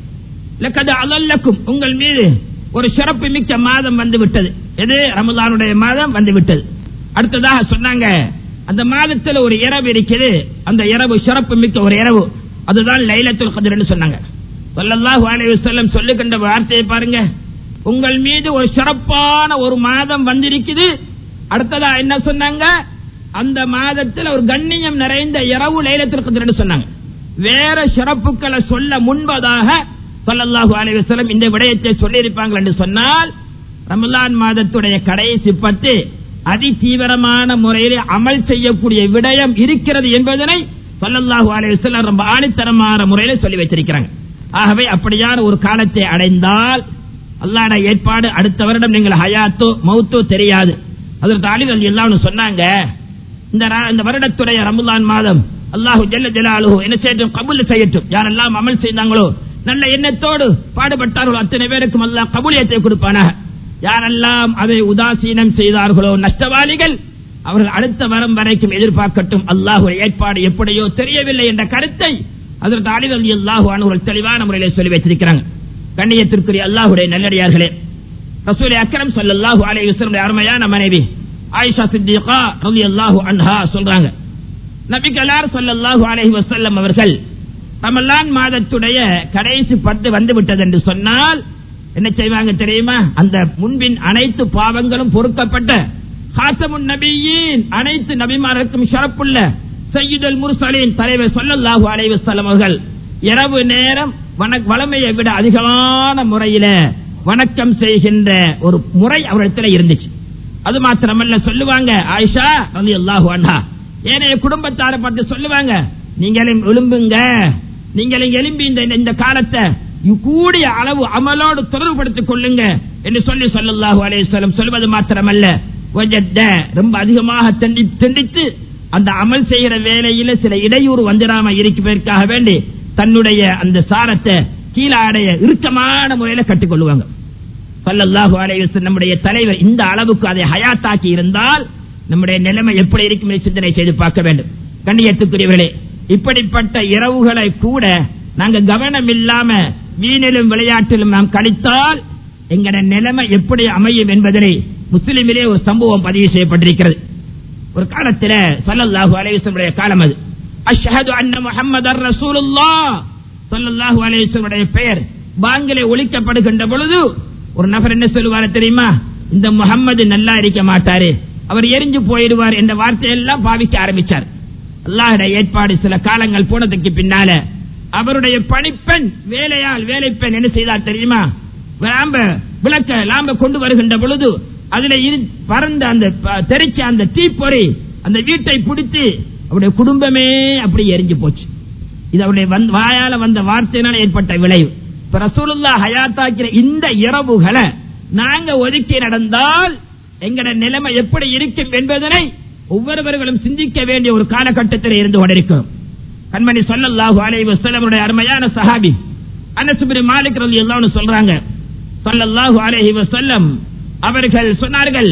S1: லக்கது அலல்லக்கும் உங்கள் மீது ஒரு சிறப்பு மிக்க மாதம் வந்து விட்டது எது ரமலானுடைய மாதம் வந்து விட்டது அடுத்ததாக சொன்னாங்க அந்த மாதத்தில் ஒரு இரவு இருக்குது அந்த இரவு சிறப்பு மிக்க ஒரு இரவு அதுதான் லைலத்துல் கதிர்னு சொன்னாங்க ஸல்லல்லாஹு அலைஹி வஸல்லம் சொல்லுகின்ற வார்த்தையை பாருங்க உங்கள் மீது ஒரு சிறப்பான ஒரு மாதம் வந்திருக்குது அடுத்ததா என்ன சொன்னாங்க அந்த மாதத்தில் ஒரு கண்ணியம் நிறைந்த இரவு லைலத்துல் கதிர்னு சொன்னாங்க வேற சிறப்புகளை சொல்ல முன்பதாக ஸல்லல்லாஹு அலைஹி வஸல்லம் இந்த விடயத்தை சொல்லியிருப்பாங்க என்று சொன்னால் ரமலான் மாதத்துடைய கடைசி பத்து அதி தீவிரமான முறையில் அமல் செய்யக்கூடிய விடயம் இருக்கிறது என்பதனை ஸல்லல்லாஹு அலைஹி வஸல்லம் ரொம்ப ஆணித்தரமான முறையில் சொல்லி வச்சிருக்கிறாங்க ஆகவே அப்படியான ஒரு காலத்தை அடைந்தால் அல்லாஹ்ட ஏற்பாடு அடுத்த வருடம் நீங்கள் ஹயாத்தோ மௌத்தோ தெரியாது அதற்கு அலிகள் எல்லாம் சொன்னாங்க இந்த ரா- இந்த வருடத்துடைய ரமலான் மாதம் அல்லாஹு ஜல்ல ஜலாலுஹு என்ன செய்யட்டும் கபூல் செய்யட்டும் யாரெல்லாம் அமல் செய்தாங்களோ நல்ல எண்ணத்தோடு பாடுபட்டார்களோ அத்தனை பேருக்கும் அல்லாஹ் கபூலியத்தை கொடுப்பானாக யாரெல்லாம் அதை உதாசீனம் செய்தார்களோ நஷ்டவாளிகள் அவர்கள் அடுத்த வரம் வரைக்கும் எதிர்பார்க்கட்டும் அல்லாஹுடைய ஏற்பாடு எப்படியோ தெரியவில்லை என்ற கருத்தை அதற்கு அலிகள் அல்லாஹு அவர்கள் தெளிவான முறையிலே சொல்லி வைத்திருக்கிறாங்க கண்ணியத்திற்குரிய அல்லாஹுடைய நல்லடியார்களே ரசூலை அக்ரம் ஸல்லல்லாஹு அலைஹி வஸல்லம் அருமையான மனைவி ஆயிஷா சித்திகா ரலியல்லாஹு அன்ஹா சொல்றாங்க நபிகளார் ஸல்லல்லாஹு அலைஹி வஸல்லம் அவர்கள் ரமலான் மாதத்துடைய கடைசி பத்து வந்து விட்டது என்று சொன்னால் என்ன செய்வாங்க தெரியுமா அந்த முன்பின் அனைத்து பாவங்களும் பொறுக்கப்பட்ட ஹாத்தமுன் நபியின் அனைத்து நபிமாருக்கும் சிறப்புள்ள சையுதல் முர்சலின் தலைவர் ஸல்லல்லாஹு அலைஹி வஸல்லம் அவர்கள் இரவு நேரம் வணக் வளமையை விட அதிகமான முறையில வணக்கம் செய்கின்ற ஒரு முறை அவரிடத்தில் இருந்துச்சு அது மாத்திரமல்ல சொல்லுவாங்க ஆயிஷா ரலியல்லாஹு அன்ஹா ஏனைய குடும்பத்தாரை பார்த்து சொல்லுவாங்க நீங்களும் எழும்புங்க நீங்களும் எழும்பி இந்த இந்த காலத்தை கூடிய அளவு அமலோடு தொடர்புபடுத்திக் கொள்ளுங்க என்று சொல்லி சொல்லல்லாஹு அலைஹி வஸல்லம் சொல்வது மாத்திரமல்ல வஜத்த ரொம்ப அதிகமாக தண்டி தண்டித்து அந்த அமல் செய்கிற வேலையில சில இடையூறு வந்துடாம இருப்பதற்காக வேண்டி தன்னுடைய அந்த சாரத்தை கீழாடைய இறுக்கமான முறையில கட்டிக்கொள்ளுவாங்க சல்லல்லாஹு அலைஹி வஸல்லம் நம்முடைய தலைவர் இந்த அளவுக்கு அதை ஹயாத்தாக்கி இருந்தால் நம்முடைய நிலைமை எப்படி இருக்கும் என்று சிந்தனை செய்து பார்க்க வேண்டும் கண்ணியத்துக்குரியவர்களே இப்படிப்பட்ட இரவுகளை கூட நாங்க கவனம் இல்லாம வீணிலும் விளையாட்டிலும் நாம் கழித்தால் எங்கட நிலைமை எப்படி அமையும் என்பதனை முஸ்லிமிலே ஒரு சம்பவம் பதிவு செய்யப்பட்டிருக்கிறது ஒரு காலத்தில் சல்லல்லாஹு அலைஹி வஸல்லம் காலம் அது அஷ்ஹது அன்ன முஹம்மதர் ரசூலுல்லாஹ் ஸல்லல்லாஹு அலைஹி வஸல்லம் பெயர் பாங்கிலே ஒலிக்கப்படுகின்ற பொழுது ஒரு நபர் என்ன சொல்லுவாரு தெரியுமா இந்த முகம்மது நல்லா இருக்க மாட்டாரு அவர் எரிஞ்சு போயிடுவார் என்ற வார்த்தையெல்லாம் பாவிக்க ஆரம்பிச்சார் அல்லாஹுடைய ஏற்பாடு சில காலங்கள் போனதுக்கு பின்னால அவருடைய பணிப்பெண் வேலையால் வேலைப்பெண் என்ன செய்தார் தெரியுமா லாம்ப விளக்க லாம்ப கொண்டு வருகின்ற பொழுது அதுல இரு- பறந்த அந்த ப- தெரிச்ச அந்த தீப்பொறி அந்த வீட்டை பிடித்து அவருடைய குடும்பமே அப்படி எரிஞ்சு போச்சு இது அவருடைய வந்த- வாயால வந்த வார்த்தையினால் ஏற்பட்ட விளைவு இப்ப ரசூலுல்லா ஹயாத்தாக்கிற இந்த இரவுகளை நாங்க ஒதுக்கி நடந்தால் எங்கட நிலைமை எப்படி இருக்கும் என்பதனை ஒவ்வொருவர்களும் சிந்திக்க வேண்டிய ஒரு காலகட்டத்தில் இருந்து கொண்டிருக்கிறோம் கண்மணி ஸல்லல்லாஹு அலைஹி வஸல்லமுடைய அருமையான சஹாபி அனஸ் பின் மாலிக் ரலியல்லாஹு அன்ஹு சொல்றாங்க ஸல்லல்லாஹு அலைஹி வஸல்லம் அவர்கள் சொன்னார்கள்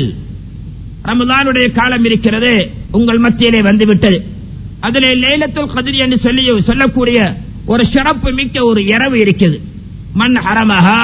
S1: ரமலானுடைய காலம் இருக்கிறது உங்கள் மத்தியிலே வந்துவிட்டது அதிலே லைலத்துல் கதிர் என்று சொல்லி சொல்லக்கூடிய ஒரு சிறப்பு மிக்க ஒரு இரவு இருக்குது மண் ஹரமஹா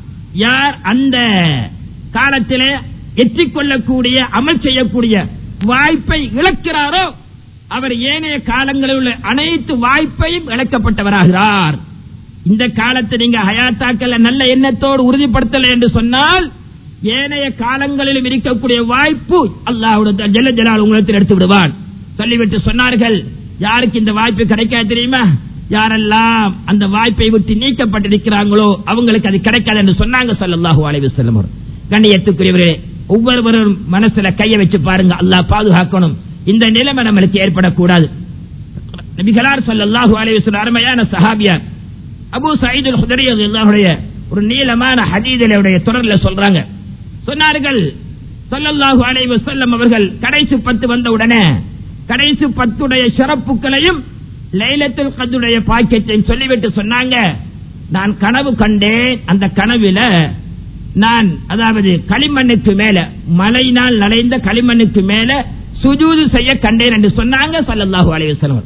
S1: யார் அந்த காலத்திலே எற்றிக்கொள்ளக்கூடிய அமல் செய்யக்கூடிய வாய்ப்பை இழக்கிறாரோ அவர் ஏனைய காலங்களில் உள்ள அனைத்து வாய்ப்பையும் இழக்கப்பட்டவராகிறார் இந்த காலத்தை நீங்க ஹயாத்தாக்கல நல்ல எண்ணத்தோடு உறுதிப்படுத்தல என்று சொன்னால் ஏனைய காலங்களிலும் இருக்கக்கூடிய வாய்ப்பு அல்லாஹ்வுடைய ஜல்ல ஜலால் உங்களிடத்தில் எடுத்து விடுவான் சொல்லிவிட்டு சொன்னார்கள் யாருக்கு இந்த வாய்ப்பு கிடைக்காது தெரியுமா யாரெல்லாம் அந்த வாய்ப்பை விட்டு நீக்கப்பட்டிருக்கிறாங்களோ அவங்களுக்கு அது கிடைக்காது என்று சொன்னாங்க ஸல்லல்லாஹு அலைஹி வஸல்லம் அவர்கள். கண்ணியத்துக்குரியவர்களே ஒவ்வொருவரும் மனசுல கைய வச்சு பாருங்க அல்லாஹ் பாதுகாக்கணும் இந்த நிலைமை நம்மளுக்கு ஏற்படக்கூடாது நபிகளார் ஸல்லல்லாஹு அலைஹி வஸல்லம் அருமையான சஹாபியார் அபூ சயீத் அல் ஹுதரி ரலியல்லாஹுடைய ஒரு நீளமான ஹதீதிலுடைய தொடர்ல சொல்றாங்க சொன்னார்கள் ஸல்லல்லாஹு அலைஹி வஸல்லம் அவர்கள் கடைசி பத்து வந்த உடனே கடைசி பத்துடைய சிறப்புகளையும் லைலத்துல் கத்ருடைய பாக்கியத்தையும் சொல்லிவிட்டு சொன்னாங்க நான் கனவு கண்டேன் அந்த கனவில நான் அதாவது களிமண்ணுக்கு மேல மலையினால் நனைந்த களிமண்ணுக்கு மேல சுஜூது செய்ய கண்டேன் என்று சொன்னாங்க ஸல்லல்லாஹு அலைஹி வஸல்லம்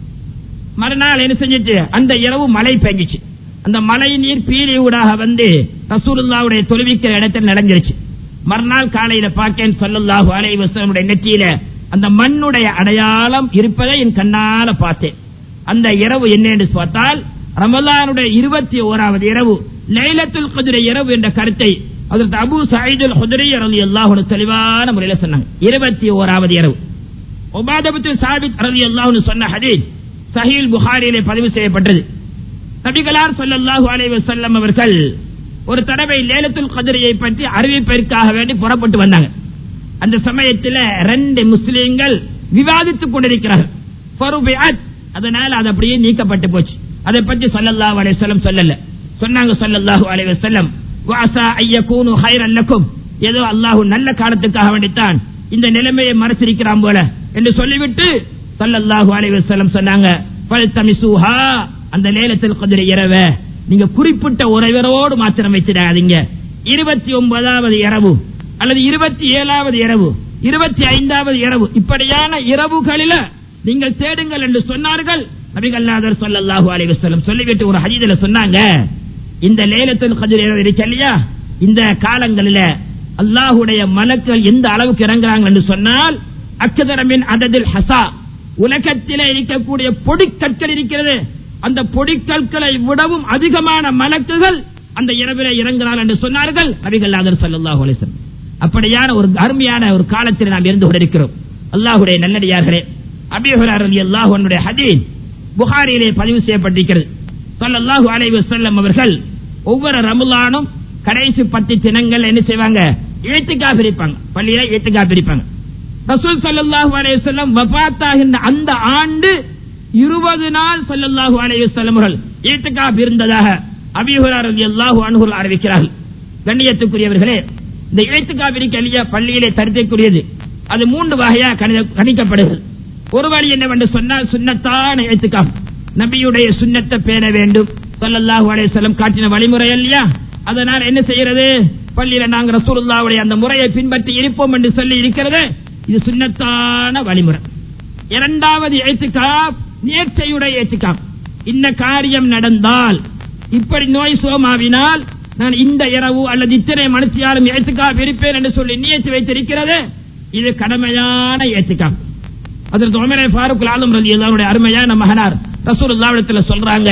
S1: மறுநாள் என்ன செஞ்சிச்சு அந்த இரவு மழை பெஞ்சிச்சு அந்த மழை நீர் பீலி ஊடாக வந்து ரசூலுல்லாவுடைய தொழுவிக்கிற இடத்தில் நடந்துருச்சு மறுநாள் காலையில பார்க்கேன் சொல்லல்லாஹு அலைஹி வஸல்லமுடைய நெற்றியில அந்த மண்ணுடைய அடையாளம் இருப்பதை என் கண்ணால பார்த்தேன் அந்த இரவு என்ன என்று பார்த்தால் ரமலானுடைய இருபத்தி ஓராவது இரவு லைலத்துல் கதிர இரவு என்ற கருத்தை அதற்கு அபு சயீதுல் ஹுதரி ரலியல்லாஹு அன்ஹு தெளிவான முறையில் சொன்னாங்க இருபத்தி ஓராவது இரவு உபாதபத்து சாபித் ரலியல்லாஹு சொன்ன ஹதீஸ் சஹீல் புகாரியிலே பதிவு செய்யப்பட்டது நபிகளார் ஸல்லல்லாஹு அலைஹி வஸல்லம் அவர்கள் ஒரு தடவை லேலத்துல் கதிரியை பற்றி அறிவிப்பதற்காக வேண்டி புறப்பட்டு வந்தாங்க அந்த சமயத்தில் ரெண்டு முஸ்லீம்கள் விவாதித்துக் கொண்டிருக்கிறார்கள் ஃபருபிஅத். அதனால அது அப்படியே நீக்கப்பட்டு போச்சு அதை பற்றி ஸல்லல்லாஹு அலைஹி வஸல்லம் சொல்லல சொன்னாங்க ஸல்லல்லாஹு அலைஹி வஸல்லம் வாசா ஐயகூனு ஹைரன் லக்கும் ஏதோ அல்லாஹ் நல்ல காலத்துக்காக வேண்டித்தான் இந்த நிலைமையை மறைச்சிருக்கிறான் போல என்று சொல்லிவிட்டு ஸல்லல்லாஹு அலைஹி வஸல்லம் சொன்னாங்க ஃபல்தமிசுஹா அந்த லேலத்துல் கத்ர் இரவை நீங்க குறிப்பிட்ட உறவரோடு மாத்திரம் வச்சிடாதீங்க இருபத்தி ஒன்பதாவது இரவு அல்லது இருபத்தி ஏழாவது இரவு இருபத்தி ஐந்தாவது இரவு இப்படியான இரவுகளில நீங்கள் தேடுங்கள் என்று சொன்னார்கள் நபிகல்லாதர் ஸல்லல்லாஹு அலைஹி வஸல்லம் சொல்லிவிட்டு ஒரு ஹதீஸ்ல சொன்னாங்க இந்த லேலத்துல் கத்ர் இரவு இருக்கு இல்லையா இந்த காலங்களில அல்லாஹ்வுடைய மலக்கள் எந்த அளவுக்கு இறங்குறாங்க என்று சொன்னால் அக்கதரமின் அததில் ஹசா உலகத்திலே இருக்கக்கூடிய பொடிக்கற்கள் இருக்கிறது அந்த பொடிக்கற்களை விடவும் அதிகமான மலக்குகள் அந்த இரவிலே இறங்குகிறார் என்று சொன்னார்கள் நபிகள் ஆதர் சல்லாஹூ அலிசன் அப்படியான ஒரு அருமையான ஒரு காலத்தில் நாம் இருந்து கொண்டிருக்கிறோம் அல்லாஹுடைய நல்லடியார்களே அபிஹுரார் அலி அல்லாஹுடைய ஹதீஸ் புகாரியிலே பதிவு செய்யப்பட்டிருக்கிறது ஸல்லல்லாஹு அலைஹி வஸல்லம் அவர்கள் ஒவ்வொரு ரமலானும் கடைசி பத்து தினங்கள் என்ன செய்வாங்க ஏத்துக்காக பிரிப்பாங்க பள்ளியில ஏத்துக்காக பிரிப்பாங்க ரசூல் ஸல்லல்லாஹு அலைஹி வஸல்லம் வஃபாத்தாகின்ற அந்த ஆண்டு இருபது நாள் ஸல்லல்லாஹு அலைஹி வஸல்லம் அவர்கள் ஏத்துக்காக இருந்ததாக அபீ ஹுரைரா ரலியல்லாஹு அன்ஹு அறிவிக்கிறார்கள் கண்ணியத்துக்குரியவர்களே இந்த ஏத்துக்காக இருக்க இல்லையா பள்ளியிலே தருத்தைக்குரியது அது மூன்று வகையா கணித- கணிக்கப்படுகிறது ஒரு வழி என்னவென்று சொன்னால் சுன்னத்தான ஏத்துக்காம் நபியுடைய சுன்னத்தை பேண வேண்டும் ஸல்லல்லாஹு அலைஹி வஸல்லம் காட்டின வழிமுறை இல்லையா அதனால் என்ன செய்யறது பள்ளியில நாங்க ரசூலுல்லாவுடைய அந்த முறையை பின்பற்றி இருப்போம் என்று சொல்லி இருக்கிறது இது சுன்னத்தான வழிமுறை இரண்டாவது ஏத்துக்காப் நேர்ச்சையுடைய ஏத்துக்காப் இந்த காரியம் நடந்தால் இப்படி நோய் சுகமாவினால் நான் இந்த இரவு அல்லது இத்தனை மனுஷியாலும் ஏத்துக்காப் இருப்பேன் என்று சொல்லி நியத்து வைத்திருக்கிறது இது கடமையான ஏத்துக்காப் அதற்கு உமரே ஃபாரூக் ஆலம் ரலி அல்லாவுடைய அருமையான மகனார் ரசூலுல்லாவிடத்துல சொல்றாங்க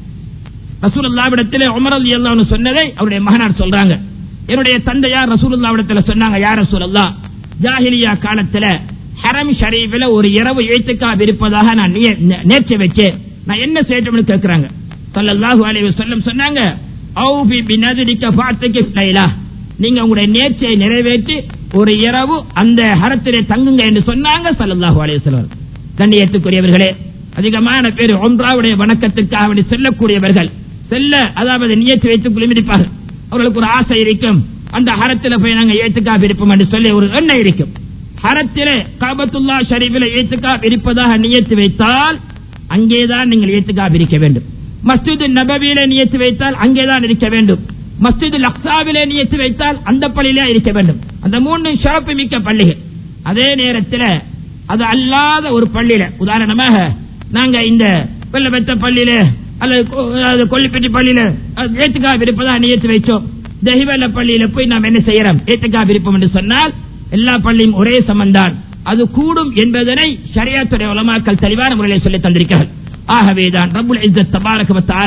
S1: ரசூலுல்லாவிடத்திலே உமர் அலி அல்லாஹ்னு சொன்னதை அவருடைய மகனார் சொல்றாங்க என்னுடைய தந்தையார் ரசூலுல்லாவிடத்துல சொன்னாங்க யார் ரசூலுல்லாஹ் ஜாஹிலியா காலத்துல ஹரம் ஷரீஃபில் ஒரு இரவு எழுத்துக்கா இருப்பதாக நான் நிய- நே- நேர்ச்சி வச்சேன் நான் என்ன செய்யட்டும்னு கேட்கிறாங்க ஸல்லல்லாஹு அலைஹி வஸல்லம் சொன்னாங்க ஔஃபி பினதிரிக்க ஃபாத்திகி லைலா நீங்க உங்களுடைய நேர்ச்சியை நிறைவேற்றி ஒரு இரவு அந்த ஹரத்திலே தங்குங்க என்று சொன்னாங்க ஸல்லல்லாஹு அலைஹி வஸல்லம் கண்ணியத்துக்குரியவர்களே அதிகமான பேர் ஒன்றாவுடைய வணக்கத்திற்காக வேண்டி செல்லக்கூடியவர்கள் செல்ல அதாவது நியத்து வைத்து குளிமிடிப்பார்கள் அவர்களுக்கு ஒரு ஆசை இருக்கும் அந்த ஹரத்தில போய் நாங்க ஏத்துக்காக இருப்போம் என்று சொல்லி ஒரு எண்ணம் இருக்கும் ஹரத்திலே காபத்துல்லா ஷரீஃபில் ஏத்துக்காக இருப்பதாக நியத்து வைத்தால் அங்கேதான் நீங்கள் ஏத்துக்காக இருக்க வேண்டும் மஸ்ஜிது நபவியிலே நியத்து வைத்தால் அங்கேதான் இருக்க வேண்டும் மஸ்ஜிது அக்ஸாவிலே நியத்து வைத்தால் அந்த பள்ளியிலே இருக்க வேண்டும் அந்த மூன்று சிறப்பு மிக்க பள்ளிகள் அதே நேரத்தில் அது அல்லாத ஒரு பள்ளியில உதாரணமாக நாங்க இந்த வெள்ளபெத்த பள்ளியில அல்லது கொ- அதாவது கொல்லிப்பட்டி பள்ளியில அது ஏத்துக்காக இருப்பதா நியத்து வைச்சோம் தெஹிவல்ல பள்ளியில போய் நாம் என்ன செய்யறோம் ஏத்துக்காக இருப்போம் என்று சொன்னால் எல்லா பள்ளியும் ஒரே சமந்தான் அது கூடும் என்பதனை ஷரியாத்துடைய உலமாக்கள் தெளிவான முறையில் சொல்லி தந்திருக்கிறார்கள் ஆகவேதான் ரப்புல் இஸ்ஸத் தபாரக வ தஆலா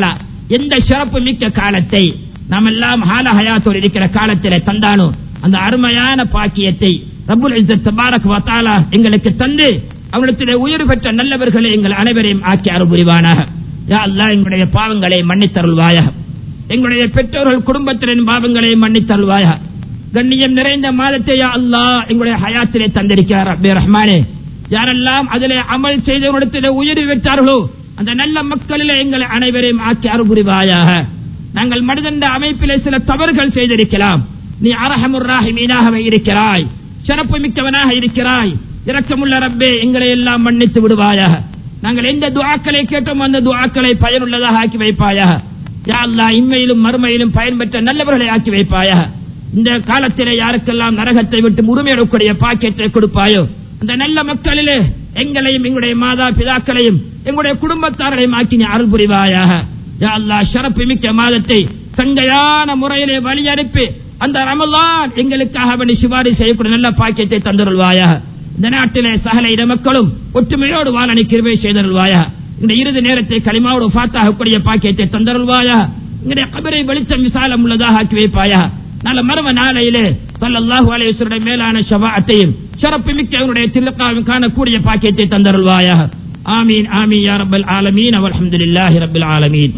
S1: எந்த சிறப்பு மிக்க காலத்தை நாம் எல்லாம் ஹால ஹயாத்தோடு இருக்கிற காலத்திலே தந்தானோ அந்த அருமையான பாக்கியத்தை ரபுல் இஸ்ஸத் தபாரக் வ தஆலா எங்களுக்கு தந்து அவனிடத்திலே உயிர் பெற்ற நல்லவர்களை எங்கள் அனைவரையும் ஆக்கி அருள் புரிவானாக யா அல்லாஹ் எங்களுடைய பாவங்களை மன்னித்தருள்வாயாக எங்களுடைய பெற்றோர்கள் குடும்பத்தின் பாவங்களை மன்னித்தருள்வாயாக கண்ணியம் நிறைந்த மாதத்தை யா அல்லாஹ் எங்களுடைய ஹயாத்திலே தந்திருக்கிறார் ரப்பே ரஹ்மானே யாரெல்லாம் அதிலே அமல் செய்தவரிடத்திலே உயிர் பெற்றார்களோ அந்த நல்ல மக்களிலே எங்களை அனைவரையும் ஆக்கி அருள் புரிவாயாக நாங்கள் மனிதந்த அமைப்பிலே சில தவறுகள் செய்திருக்கலாம் நீ அரஹமுர் ராஹிமீனாகவே இருக்கிறாய் சிறப்பு மிக்கவனாக இருக்கிறாய் இரக்கமுள்ள ரப்பே எங்களை எல்லாம் மன்னித்து விடுவாயாக நாங்கள் எந்த துஆக்களை கேட்டோம் அந்த துஆக்களை பயனுள்ளதாக ஆக்கி வைப்பாயாக யா அல்லாஹ் இம்மையிலும் மறுமையிலும் பயன்பெற்ற நல்லவர்களை ஆக்கி வைப்பாயாக இந்த காலத்திலே யாருக்கெல்லாம் நரகத்தை விட்டு உரிமையிடக்கூடிய பாக்கியத்தை கொடுப்பாயோ அந்த நல்ல மக்களிலே எங்களையும் எங்களுடைய மாதா பிதாக்களையும் எங்களுடைய குடும்பத்தார்களையும் ஆக்கி நீ அருள் புரிவாயாக யா அல்லாஹ் ஷரப்பு மிக்க மாதத்தை சங்கையான முறையிலே வழி அனுப்பி அந்த ரமலான் எங்களுக்காக வேண்டி சிபாரி செய்யக்கூடிய நல்ல பாக்கியத்தை தந்துருள்வாயாக இந்த நாட்டிலே சகல இட மக்களும் ஒற்றுமையோடு வாழ நீ கிருபை செய்தருள்வாயா இந்த இறுதி நேரத்தை களிமாவோடு ஃபாத்தாகக்கூடிய பாக்கியத்தை தந்தருள்வாயா எங்களுடைய கபரை வெளிச்சம் விசாலம் உள்ளதாக ஆக்கி வைப்பாயா நல்ல மர்ம நாளையிலே சல்லல்லாஹு அலைஹி வஸல்லம் மேலான ஷஃபாஅத்தையும் சிறப்பு மிக்க அவருடைய தில்லக்காவும் காணக்கூடிய பாக்கியத்தை தந்தருள்வாயா ஆமீன் ஆமீன் யா ரப்பல் ஆலமீன் வல்ஹம்துலில்லாஹி ரப்பில் ஆலமீன்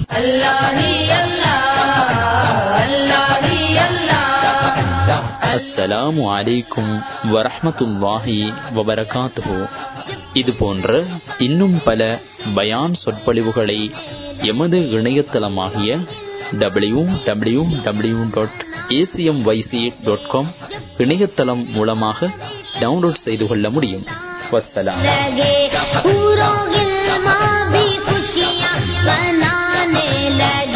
S2: அஸ்ஸலாமு அலைக்கும் வரஹ்மத்துல்லாஹி வபரகாத்துஹு இது போன்ற இன்னும் பல பயான் சொற்பொழிவுகளை எமது இணையதளமாகிய W W W dot A C M Y C dot com இணையதளம் மூலமாக டவுன்லோட் செய்து கொள்ள முடியும் வஸ்ஸலாம்
S3: लगे पूरों गिल्मा भी खुशियाँ मनाने लगे